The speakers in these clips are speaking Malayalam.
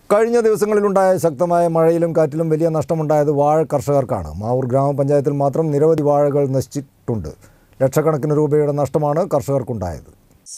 കഴിഞ്ഞ ദിവസങ്ങളിലുണ്ടായ ശക്തമായ മഴയിലും കാറ്റിലും വലിയ നഷ്ടമുണ്ടായത് വാഴ കർഷകർക്കാണ് മാവൂർ ഗ്രാമപഞ്ചായത്തിൽ മാത്രം നിരവധി വാഴകൾ നശിച്ചിട്ടുണ്ട് ലക്ഷക്കണക്കിന് രൂപയുടെ നഷ്ടമാണ് കർഷകർക്കുണ്ടായത്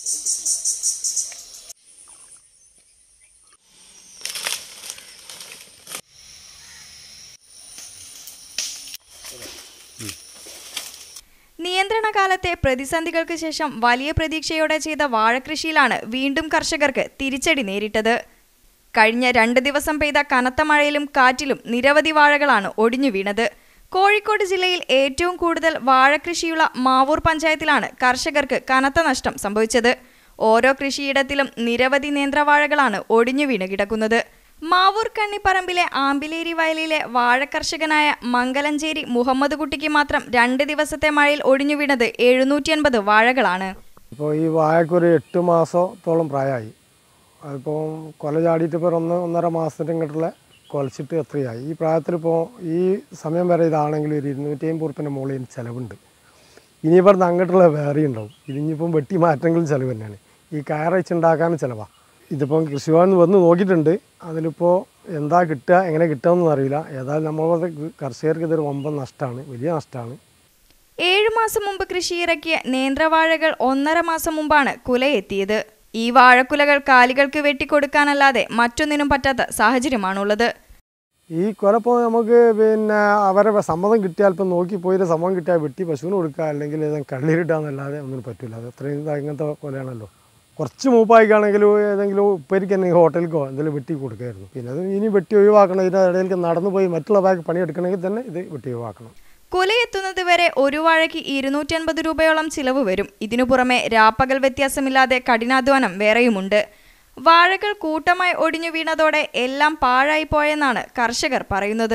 നിയന്ത്രണ കാലത്തെ പ്രതിസന്ധികൾക്ക് ശേഷം വലിയ പ്രതീക്ഷയോടെ ചെയ്ത വാഴകൃഷിയിലാണ് വീണ്ടും കർഷകർക്ക് തിരിച്ചടി നേരിട്ടത് കഴിഞ്ഞ രണ്ട് ദിവസം പെയ്ത കനത്ത മഴയിലും കാറ്റിലും നിരവധി വാഴകളാണ് ഒടിഞ്ഞു വീണത് കോഴിക്കോട് ജില്ലയിൽ ഏറ്റവും കൂടുതൽ വാഴകൃഷിയുള്ള മാവൂർ പഞ്ചായത്തിലാണ് കർഷകർക്ക് കനത്ത നഷ്ടം സംഭവിച്ചത് ഓരോ കൃഷിയിടത്തിലും നിരവധി നേന്ത്രവാഴകളാണ് ഒടിഞ്ഞു വീണ് കിടക്കുന്നത് മാവൂർ കണ്ണിപ്പറമ്പിലെ ആമ്പിലേരി വയലിലെ വാഴകർഷകനായ മംഗലഞ്ചേരി മുഹമ്മദ് കുട്ടിക്ക് മാത്രം രണ്ട് ദിവസത്തെ മഴയിൽ ഒടിഞ്ഞു വീണത് എഴുന്നൂറ്റി അൻപത് വാഴകളാണ് ഇപ്പോൾ ഈ വാഴക്കൊരു എട്ട് മാസത്തോളം പ്രായമായി അതിപ്പോൾ കൊല ചാടിയിട്ട് ഇപ്പോൾ ഒന്ന് ഒന്നര മാസത്തിന് ഇങ്ങോട്ടുള്ള കൊലച്ചിട്ട് എത്രയായി ഈ പ്രായത്തിലിപ്പോൾ ഈ സമയം വരെ ഇതാണെങ്കിൽ ഒരു ഇരുന്നൂറ്റി അമ്പത് ഉറുപ്പിൻ്റെ മുകളിൽ ഇതിന് ചിലവുണ്ട് ഇനിയിപ്പോൾ അങ്ങോട്ടുള്ള വേറെ ഉണ്ടാവും ഇതിനിപ്പം വെട്ടി മാറ്റെങ്കിലും ചിലവ് തന്നെയാണ് ഈ കയറച്ചുണ്ടാക്കാനും ചിലവാണ് ഇതിപ്പം കൃഷിഭവൻ വന്ന് നോക്കിയിട്ടുണ്ട് അതിലിപ്പോൾ എന്താ കിട്ടുക എങ്ങനെ കിട്ടുകയെന്നൊന്നും അറിയില്ല ഏതായാലും നമ്മളെ കർഷകർക്ക് ഇതൊരു വമ്പൻ നഷ്ടമാണ് വലിയ നഷ്ടമാണ് ഏഴു മാസം മുമ്പ് കൃഷിയിറക്കിയ നേന്ത്രവാഴകൾ ഒന്നര മാസം മുമ്പാണ് കുലയെത്തിയത് ഈ വാഴക്കുലകൾ കാലികൾക്ക് വെട്ടിക്കൊടുക്കാനല്ലാതെ മറ്റൊന്നിനും പറ്റാത്ത സാഹചര്യമാണുള്ളത് ഈ കുലപ്പോൾ നമുക്ക് പിന്നെ അവരെ സമ്മതം കിട്ടിയാൽ ഇപ്പം നോക്കി പോയിട്ട് സമ്മതം കിട്ടിയാൽ വെട്ടി പശുവിന് കൊടുക്കുക അല്ലെങ്കിൽ ഏതെങ്കിലും കള്ളിയിട്ടാന്നല്ലാതെ ഒന്നിനും പറ്റില്ല അത് അത്രയും ഇതാ ഇങ്ങനത്തെ കൊലയാണല്ലോ കുറച്ച് മൂപ്പായിക്കാണെങ്കിലും ഏതെങ്കിലും ഉപ്പരിക്ക് തന്നെ ഹോട്ടലിക്കോ എന്തെങ്കിലും വെട്ടി കൊടുക്കുമായിരുന്നു പിന്നെ അത് ഇനി വെട്ടി ഒഴിവാക്കണം ഇതിൻ്റെ ഇടയിലേക്ക് നടന്നു പോയി മറ്റുള്ള ബാഗ് പണിയെടുക്കണമെങ്കിൽ തന്നെ ഇത് വെട്ടി ഒഴിവാക്കണം കുലയെത്തുന്നത് വരെ ഒരു വാഴയ്ക്ക് ഇരുന്നൂറ്റി അൻപത് രൂപയോളം ചിലവ് വരും ഇതിനു പുറമെ രാപ്പകൽ വ്യത്യാസമില്ലാതെ കഠിനാധ്വാനം വേറെയുമുണ്ട് വാഴകൾ കൂട്ടമായി ഒടിഞ്ഞു വീണതോടെ എല്ലാം പാഴായി പോയെന്നാണ് കർഷകർ പറയുന്നത്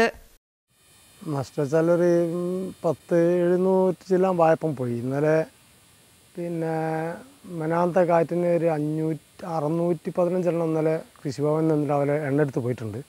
നഷ്ടം വെച്ചാൽ ഒരു പത്ത് എഴുന്നൂറ്റി ചില്ലാം വായ്പം പോയി ഇന്നലെ പിന്നെ മനാന്ത കാറ്റിന് ഒരു അഞ്ഞൂറ്റി അറുന്നൂറ്റി പതിനഞ്ചെണ്ണം ഇന്നലെ കൃഷിഭവനിൽ നിന്ന് രാവിലെ എണ്ണ എടുത്ത് പോയിട്ടുണ്ട്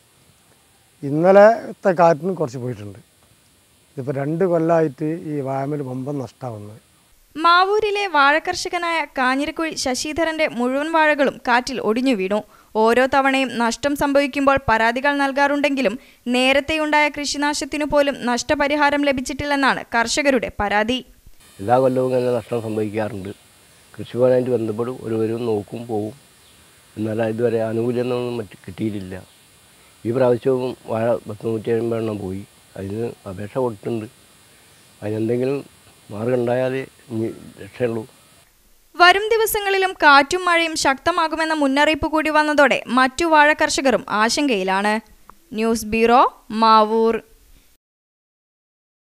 ഇന്നലത്തെ കാറ്റിന് കുറച്ച് പോയിട്ടുണ്ട് ഇതിപ്പോൾ രണ്ട് കൊല്ലമായിട്ട് ഈ വായമൽ വമ്പൻ നഷ്ടമാവുന്നത് മാവൂരിലെ വാഴകർഷകനായ കാഞ്ഞിരക്കുഴി ശശിധരന്റെ മുഴുവൻ വാഴകളും കാറ്റിൽ ഒടിഞ്ഞു വീണു ഓരോ തവണയും നഷ്ടം സംഭവിക്കുമ്പോൾ പരാതികൾ നൽകാറുണ്ടെങ്കിലും നേരത്തെയുണ്ടായ കൃഷിനാശത്തിനു പോലും നഷ്ടപരിഹാരം ലഭിച്ചിട്ടില്ലെന്നാണ് കർഷകരുടെ പരാതി എല്ലാ കൊല്ലവും ഇങ്ങനെ നഷ്ടം സംഭവിക്കാറുണ്ട് കൃഷിഭവനായിട്ട് ബന്ധപ്പെടും ഒരുവരും നോക്കും പോവും എന്നാൽ ഇതുവരെ ആനുകൂല്യമൊന്നും മറ്റ് കിട്ടിയിട്ടില്ല ഈ പ്രാവശ്യവും വാഴ പത്ത് നൂറ്റി എൺപതെണ്ണം പോയി അതിന് അപേക്ഷ കൊടുത്തിട്ടുണ്ട് അതിനെന്തെങ്കിലും മാർഗം ഉണ്ടായാലേ ഇനി രക്ഷയുള്ളൂ വരും ദിവസങ്ങളിലും കാറ്റും മഴയും ശക്തമാകുമെന്ന മുന്നറിയിപ്പ് കൂടി വന്നതോടെ മറ്റു വാഴ കർഷകരും ആശങ്കയിലാണ് ന്യൂസ് ബ്യൂറോ മാവൂർ